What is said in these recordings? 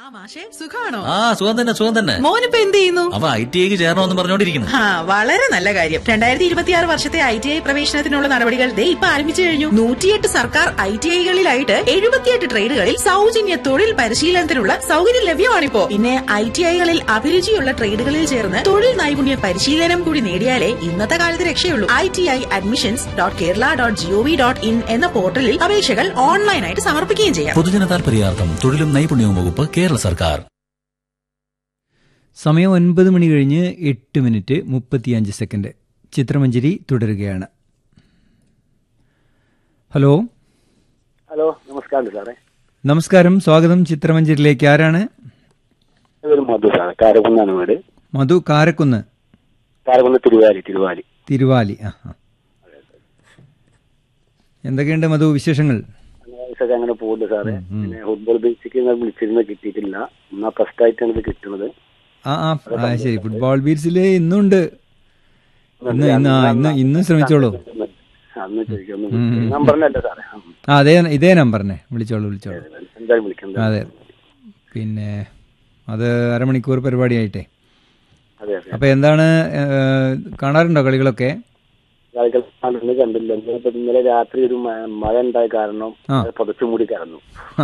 മാഷെ സുഖാണോ ആ സുഖം തന്നെ സുഖം തന്നെ മോനിപ്പോ എന്ത് ചെയ്യുന്നു അവ ഐ ടി ഐക്ക് ചേരണമെന്ന് പറഞ്ഞോണ്ടിരിക്കുന്നു ആ വളരെ നല്ല കാര്യം രണ്ടായിരത്തി ഇരുപത്തിയാറ് വർഷത്തെ ഐ ടി ഐ പ്രവേശനത്തിനുള്ള നടപടികൾ ദേ ഇപ്പൊ ആരംഭിച്ചു കഴിഞ്ഞു നൂറ്റിയെട്ട് സർക്കാർ ഐ ടി ഐകളിലായിട്ട് എഴുപത്തിയെട്ട് ട്രേഡുകളിൽ സൗജന്യ തൊഴിൽ പരിശീലനത്തിനുള്ള സൗകര്യം ലഭ്യമാണിപ്പോ പിന്നെ ഐ ടി ഐകളിൽ അഭിരുചിയുള്ള ട്രേഡുകളിൽ ചേർന്ന് തൊഴിൽ നൈപുണ്യ പരിശീലനം കൂടി നേടിയാലേ ഇന്നത്തെ കാലത്ത് രക്ഷയുള്ളൂ I T I admissions dot Kerala dot G O V dot in എന്ന പോർട്ടലിൽ അപേക്ഷകൾ ഓൺലൈനായിട്ട് സമർപ്പിക്കുകയും ചെയ്യാം പൊതുജന താൽപര്യാർത്ഥം തൊഴിലും നൈപുണ്യവും വകുപ്പ് കേരള സർക്കാർ സമയം ഒൻപത് മണി കഴിഞ്ഞ് എട്ട് മിനിറ്റ് മുപ്പത്തിയഞ്ച് സെക്കൻഡ് ചിത്രമഞ്ജരി തുടരുകയാണ് ഹലോ ഹലോ നമസ്കാരം സാറേ നമസ്കാരം സ്വാഗതം ചിത്രമഞ്ജരിയിലേക്ക് ആരാണ് ഇതൊരു മധു സാറേ കാരക്കുന്നാണ് വീട് മധു കാരക്കുന്ന് കാരക്കുന്ന് തിരുവാലി തിരുവാലി തിരുവാലി ആ ആ. എന്തൊക്കെയുണ്ട് മധു വിശേഷങ്ങൾ അനാവശ്യമൊക്കെ അങ്ങനെ പോകുന്നുണ്ട് സാറേ പിന്നെ ഫുട്ബോൾ ബേസിക്ക് ഞാൻ വിളിച്ചിരുന്ന കിട്ടിയിട്ടില്ല എന്നാ ഫസ്റ്റ് ആയിട്ടാണ് ഇത് കിട്ടുന്നത് ആ ആ ആ ശരി ഫുട്ബോൾ ബീറ്റ്സിൽ ഇന്നുണ്ട് ഇന്ന് ഇന്ന് ആ ഇന്ന് ഇന്നും ശ്രമിച്ചോളൂ അന്ന് ചോദിക്കുന്നു നമ്പറിനല്ല സാറേ ഉം. ആ അതേ ഇതേ നമ്പറിനെ വിളിച്ചോളൂ വിളിച്ചോളൂ എന്തായാലും വിളിക്കാം അതെ പിന്നെ അത് അരമണിക്കൂർ പരിപാടിയായിട്ടേ അതെ അതെ അപ്പൊ എന്താണ് ഏ, കാണാറുണ്ടോ കളികളൊക്കെ കളികൾ ഇന്ന് കണ്ടില്ല ഇന്നിപ്പോ ഇന്നലെ രാത്രി ഒരു മ- മഴ ഉണ്ടായ കാരണം ആ. അത് പുതച്ചു മൂടി കിടന്നു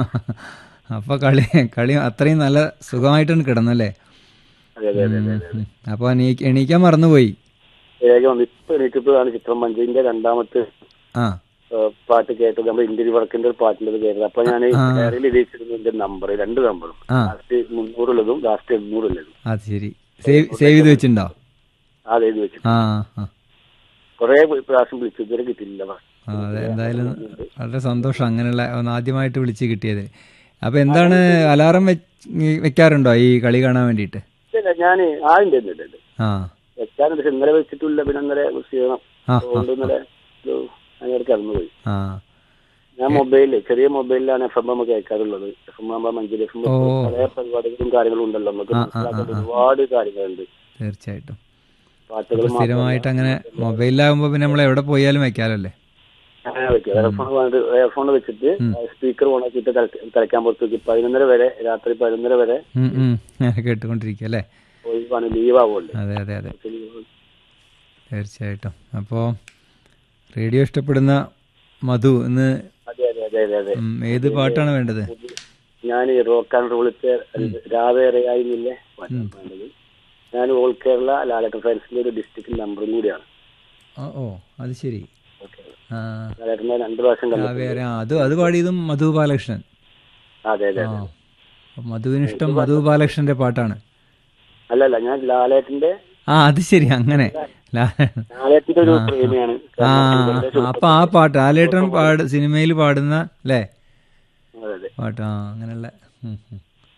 അപ്പൊ കളി കളി അത്രയും നല്ല സുഖമായിട്ടാണ് കിടന്നല്ലേ അതെ അതെ അതെ അതെ ഉം. അപ്പൊ എണീ- എണീക്കാൻ മറന്നുപോയി വേഗം വന്നു ഇപ്പൊ എണീറ്റപ്പോഴാണ് ചിത്രം മഞ്ചിന്റെ രണ്ടാമത്തെ ആ ഏഹ് പാട്ട് കേട്ടത് നമ്മുടെ ഇന്ത്യൻ വർക്കിന്റെ ഒരു പാട്ടിന്റെ കേട്ടത് അപ്പൊ ഞാൻ ഡയറിയിൽ എഴുതിച്ചിരുന്നു എന്റെ നമ്പർ രണ്ട് നമ്പറും ആ. ലാസ്റ്റ് മുന്നൂറുള്ളതും ലാസ്റ്റ് എണ്ണൂറുള്ളതും അത് ശരി സേവ് സേവ് ചെയ്ത് വെച്ചിട്ടുണ്ടോ അത് എഴുതി വെച്ചു ആ ആ കുറെ പ്രാവശ്യം വിളിച്ചു ഇതുവരെ കിട്ടിയില്ല ആ, അതെ എന്തായാലും വളരെ സന്തോഷം അങ്ങനെയുള്ള ഒന്ന് ആദ്യമായിട്ട് വിളിച്ച് കിട്ടിയത് അപ്പൊ എന്താണ് അലാറം വെക്കാറുണ്ടോ ഈ കളി കാണാൻ വേണ്ടിയിട്ട് ഇല്ല ഞാൻ ആദ്യം തരുന്നുണ്ട് ആ വെച്ചാറുണ്ട് പക്ഷെ ഇന്നലെ വെച്ചിട്ടില്ല പിന്നെ ഇന്നലെ ചെയ്യണം ആ, അതുകൊണ്ട് ഇന്നലെ ഒരു അങ്ങനെ കടന്നുപോയി ആ ഞാൻ മൊബൈലില് ചെറിയ മൊബൈലിലാണ് എഫ് എം എം കേൾക്കാറുള്ളത് എഫ് എം ആകുമ്പോൾ മഞ്ചേരി എഫ് എം ഓ. പല പരിപാടികളും കാര്യങ്ങളും ഉണ്ടല്ലോ നമുക്ക് ആ, ആ, മനസ്സിലാക്കാൻ ആ. ഒരുപാട് കാര്യങ്ങളുണ്ട് തീർച്ചയായിട്ടും പാട്ടുകൾ അപ്പൊ സ്ഥിരമായിട്ട് അങ്ങനെ മൊബൈലിലാകുമ്പോ പിന്നെ നമ്മൾ എവിടെ പോയാലും വെക്കാലോ അല്ലേ അങ്ങനെ വെക്കുക എയർഫോൺ വേണ്ട എയർഫോൺ വെച്ചിട്ട് സ്പീക്കർ ഓൺ ആക്കിയിട്ട് തലയ്ക്ക- തലയ്ക്കാൻ പുറത്ത് വെക്കും പതിനൊന്നര വരെ രാത്രി പതിനൊന്നര വരെ ഉം, ഉം. അങ്ങനെ കേട്ടുകൊണ്ടിരിക്കുക അല്ലേ ഒഴിവാണ് ലീവ് ആവുമല്ലോ അതെ അതെ അതെ തീർച്ചയായിട്ടും അപ്പോൾ റേഡിയോ ഇഷ്ടപ്പെടുന്ന മധു ഇന്ന് അതെ അതെ അതെ അതെ അതെ ഉം, ഏത് പാട്ടാണ് വേണ്ടത് ഞാൻ റോക്ക് ആൻഡ് റോളിത്തെ രാവേറെയായിരുന്നില്ലേ വേണ്ടത് ഞാൻ ഓൾ കേരള ലാലട്ടൻ ഫ്രണ്ട്സിന്റെ ഒരു ഡിസ്ട്രിക്ട് നമ്പറും കൂടിയാണ് ഓ ഓ അത് ശരി ആ ലാലേട്ടനെ രണ്ട് പ്രാവശ്യം ആ, കണ്ടു വേറെ ആ, അത് അത് പാടിയതും മധു ബാലകൃഷ്ണൻ അതെ അതെ ആ അതെ അപ്പൊ മധുവിന് ഇഷ്ടം മധു ബാലകൃഷ്ണന്റെ പാട്ടാണ് അല്ലല്ല ഞാൻ ലാലേട്ടന്റെ ആ അത് ശരി അങ്ങനെ ലാ- ലാലേട്ടന്റെ ഒരു പ്രേമിയാണ് ആ അപ്പൊ ആ പാട്ട് ആലേട്ടൻ പാട് സിനിമയിൽ പാടുന്ന അല്ലേ അതെ അതെ പാട്ട് ആ അങ്ങനെയുള്ള ഉം, ഉം.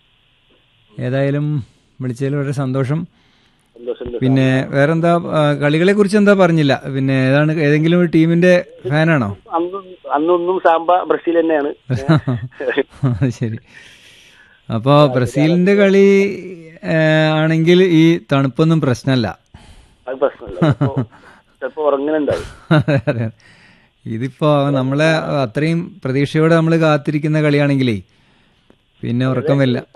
ഏതായാലും വിളിച്ചതിൽ വളരെ സന്തോഷം സന്തോഷം പിന്നെ വേറെന്താ ആ, കളികളെ കുറിച്ച് എന്താ പറഞ്ഞില്ല പിന്നെ ഏതാണ് ഏതെങ്കിലും ഒരു ടീമിന്റെ ഫാനാണോ അന്നും അന്നൊന്നും സാമ്പ ബ്രസീൽ തന്നെയാണ് അത് ശരി അപ്പോ ബ്രസീലിന്റെ കളി ഏ, ആണെങ്കിൽ ഈ തണുപ്പൊന്നും പ്രശ്നമല്ല അത് പ്രശ്നമില്ല ചിലപ്പോ ചിലപ്പോ ഉറങ്ങുന്നുണ്ടാവും അതെ, അതെ. ഇതിപ്പോ നമ്മളെ അത്രയും പ്രതീക്ഷയോടെ നമ്മൾ കാത്തിരിക്കുന്ന കളിയാണെങ്കിലേ പിന്നെ ഉറക്കം വരില്ല